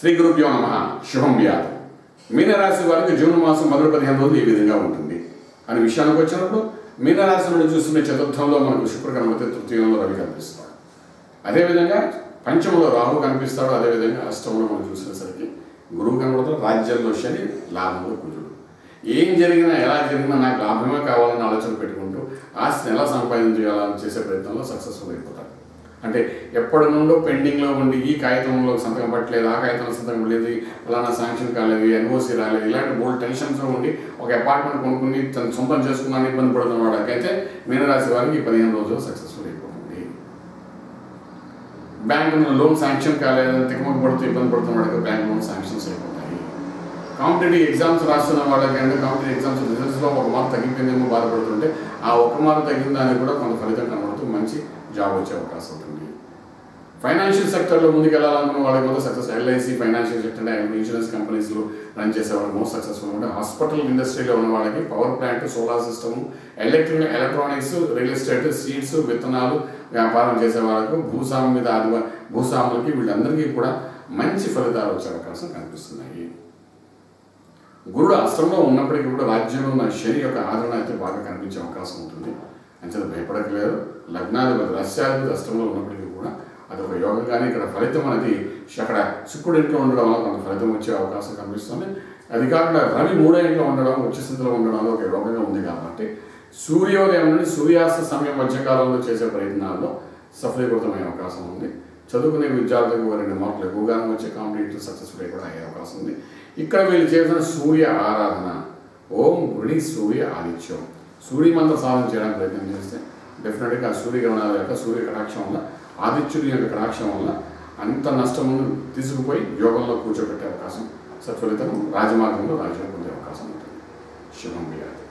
శ్రీ గురుభ్యో నమ శుభం వ్యాధి మీనరాశి వారికి జూన్ మాసం మొదటి పదిహేను రోజులు ఈ విధంగా ఉంటుంది అనే విషయానికి వచ్చినప్పుడు మీనరాశి నుండి చూస్తున్న చతుర్థంలో మనకు శుక్ర కనబడితే తృతీయంలో రవి కనిపిస్తాడు అదేవిధంగా పంచమంలో రాహు కనిపిస్తాడు అదేవిధంగా అష్టమంలో మనం చూసినసరికి గురువు కనబడతాడు రాజ్యంలో శని లాభంలో కుజుడు ఏం జరిగినా ఎలా జరిగినా నాకు లాభమే కావాలని ఆలోచన పెట్టుకుంటూ ఆస్తిని ఎలా సంపాదించాలని చేసే ప్రయత్నంలో సక్సెస్ఫుల్ అయిపోతాడు అంటే ఎప్పటి నుండో పెండింగ్లో ఉండి ఈ కాగితంలో సంతకం పట్టలేదు ఆ కాగితంలో సంతకం పడలేదు ఫలానా శాంక్షన్ కాలేదు ఎన్ఓసి రాలేదు ఇలాంటి బోల్డ్ టెన్షన్స్లో ఉండి ఒక అపార్ట్మెంట్ కొనుక్కుని తను సొంతం చేసుకున్నాను ఇబ్బంది పడుతున్న వాడికైతే మీనరాశి వారికి ఈ పదిహేను రోజులు సక్సెస్ఫుల్ అయిపోతుంది బ్యాంక్ లోన్ శాంక్షన్ కాలేదు తికమక పడుతూ ఇబ్బంది పడుతున్న వాడికి బ్యాంక్ లోన్ శాంక్షన్స్ అయిపోతాయి కాంపిటేటివ్ ఎగ్జామ్స్ రాస్తున్న వాళ్ళకి అంటే కాంపిటేటివ్ ఎగ్జామ్స్ రిజల్ట్స్లో ఒక మార్క్ తగ్గిపోయిందేమో బాధపడుతుంటే ఆ ఒక మార్క్ తగ్గిన దానికి కూడా కొంత ఫలితం కనబడుతూ మంచి జాబ్ వచ్చే అవకాశం ఉంటుంది ఫైనాన్షియల్ సెక్టర్లో ముందుకు వెళ్ళాలనుకున్న వాళ్ళకి కూడా సక్సెస్ ఎల్ఐసి ఫైనాన్షియల్ సెక్టర్ అంటే ఇన్సూరెన్స్ కంపెనీస్లో రన్ చేసే వాళ్ళు మోస్ట్ సక్సెస్ఫుల్ ఉంటాయి హాస్పిటల్ ఇండస్ట్రీలో ఉన్న వాళ్ళకి power plant solar system electric electronics real estate seeds విత్తనాలు వ్యాపారం చేసే వాళ్ళకు భూస్వామి మీద ఆదివ భూస్వాములకి వీళ్ళందరికీ కూడా మంచి ఫలితాలు వచ్చే అవకాశం కనిపిస్తున్నాయి గురుడు అస్త్రంలో ఉన్నప్పటికీ కూడా రాజ్యంలో ఉన్న శని యొక్క ఆదరణ అయితే బాగా కనిపించే అవకాశం ఉంటుంది అంచేత భయపడకలేదు లగ్నాధిపతి రష్యాధిపతి అస్త్రంలో ఉన్నప్పటికీ కూడా అది ఒక యోగంగానే ఇక్కడ ఫలితం అనేది అక్కడ శుక్రుడు ఇంట్లో ఉండడం వల్ల కొంత ఫలితం వచ్చే అవకాశం కనిపిస్తుంది అది కాకుండా రవి మూడో ఇంట్లో ఉండడం ఉచ్చ స్థితిలో ఉండడం ఒక యోగంగా ఉంది కాబట్టి సూర్యోదయం నుండి సూర్యాస్త సమయం మధ్యకాలంలో చేసే ప్రయత్నాల్లో సఫలీకృతమయ్యే అవకాశం ఉంది చదువుకునే విద్యార్థులకు రెండు మార్కులు ఎక్కువగానే వచ్చే కాంపిటేటివ్ సక్సెస్ఫుల్ కూడా అయ్యే అవకాశం ఉంది ఇక్కడ వీళ్ళు చేసిన సూర్య ఆరాధన ఓం గుడి సూర్య ఆదిత్యం సూర్య మంత్ర సాధన చేయడానికి ప్రయత్నం చేస్తే డెఫినెట్గా ఆ సూర్యగ్రహణాల యొక్క సూర్య కటాక్షం వల్ల ఆదిత్యుడి యొక్క కటాక్షం వల్ల అంత నష్టమును తీసుకుపోయి యోగంలో కూర్చోబెట్టే అవకాశం సత్ఫలితం రాజమార్గంలో రాజ్యం పొందే అవకాశం ఉంటుంది శుభం వ్యాధి